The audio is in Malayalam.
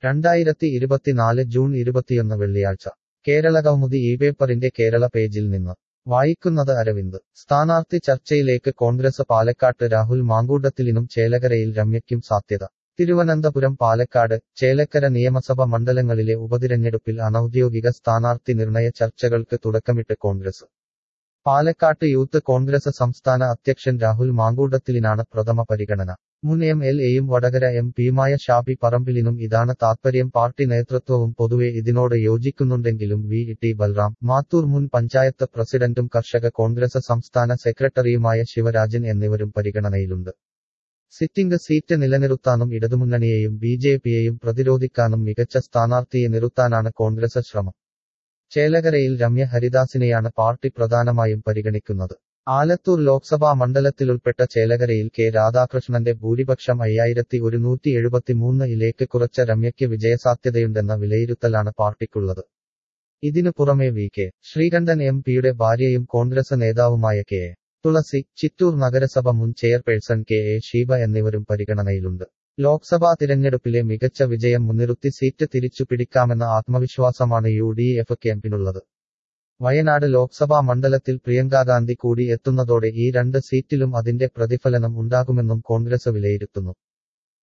രണ്ടായിരത്തി ഇരുപത്തിനാല് ജൂൺ ഇരുപത്തിയൊന്ന് വെള്ളിയാഴ്ച കേരള കൗമുദി ഈ പേപ്പറിന്റെ കേരള പേജിൽ നിന്ന് വായിക്കുന്നത് അരവിന്ദ് സ്ഥാനാർത്ഥി ചർച്ചയിലേക്ക് കോൺഗ്രസ് പാലക്കാട്ട് രാഹുൽ മാങ്കൂട്ടത്തിലിനും ചേലകരയിൽ രമ്യയ്ക്കും സാധ്യത തിരുവനന്തപുരം പാലക്കാട് ചേലക്കര നിയമസഭ മണ്ഡലങ്ങളിലെ ഉപതിരഞ്ഞെടുപ്പിൽ അനൌദ്യോഗിക സ്ഥാനാർത്ഥി നിർണയ ചർച്ചകൾക്ക് തുടക്കമിട്ട് കോൺഗ്രസ് പാലക്കാട്ട് യൂത്ത് കോൺഗ്രസ് സംസ്ഥാന അധ്യക്ഷൻ രാഹുൽ മാങ്കൂട്ടത്തിലിനാണ് പ്രഥമ പരിഗണന മുൻ എം എൽ എയും വടകര എം പിയുമായ ഷാബി പറമ്പിലിനും ഇതാണ് താത്പര്യം പാർട്ടി നേതൃത്വവും പൊതുവെ ഇതിനോട് യോജിക്കുന്നുണ്ടെങ്കിലും വി ടി ബൽറാം മാത്തൂർ മുൻ പഞ്ചായത്ത് പ്രസിഡന്റും കർഷക കോൺഗ്രസ് സംസ്ഥാന സെക്രട്ടറിയുമായ ശിവരാജൻ എന്നിവരും പരിഗണനയിലുണ്ട് സിറ്റിംഗ് സീറ്റ് നിലനിർത്താനും ഇടതുമുന്നണിയെയും ബി ജെ പിയെയും പ്രതിരോധിക്കാനും മികച്ച സ്ഥാനാർത്ഥിയെ നിർത്താനാണ് കോൺഗ്രസ് ശ്രമം ചേലകരയിൽ രമ്യ ഹരിദാസിനെയാണ് പാർട്ടി പ്രധാനമായും പരിഗണിക്കുന്നത് ആലത്തൂർ ലോക്സഭാ മണ്ഡലത്തിലുൾപ്പെട്ട ചേലകരയിൽ കെ രാധാകൃഷ്ണന്റെ ഭൂരിപക്ഷം അയ്യായിരത്തി ഒരുന്നൂറ്റി എഴുപത്തിമൂന്നിലേക്ക് കുറച്ച രമ്യയ്ക്ക് വിജയസാധ്യതയുണ്ടെന്ന വിലയിരുത്തലാണ് പാർട്ടിക്കുള്ളത് ഇതിനു പുറമെ വി കെ ശ്രീകണ്ഠൻ എം പിയുടെ ഭാര്യയും കോൺഗ്രസ് നേതാവുമായ കെ എ തുളസി ചിറ്റൂർ നഗരസഭ മുൻ ചെയർപേഴ്സൺ കെ എ ഷീബ എന്നിവരും പരിഗണനയിലുണ്ട് ലോക്സഭാ തിരഞ്ഞെടുപ്പിലെ മികച്ച വിജയം മുൻനിർത്തി സീറ്റ് തിരിച്ചു പിടിക്കാമെന്ന ആത്മവിശ്വാസമാണ് യു ഡി എഫ് ക്യാമ്പിനുള്ളത് വയനാട് ലോക്സഭാ മണ്ഡലത്തിൽ പ്രിയങ്കാഗാന്ധി കൂടി എത്തുന്നതോടെ ഈ രണ്ട് സീറ്റിലും അതിന്റെ പ്രതിഫലനം ഉണ്ടാകുമെന്നും കോൺഗ്രസ് വിലയിരുത്തുന്നു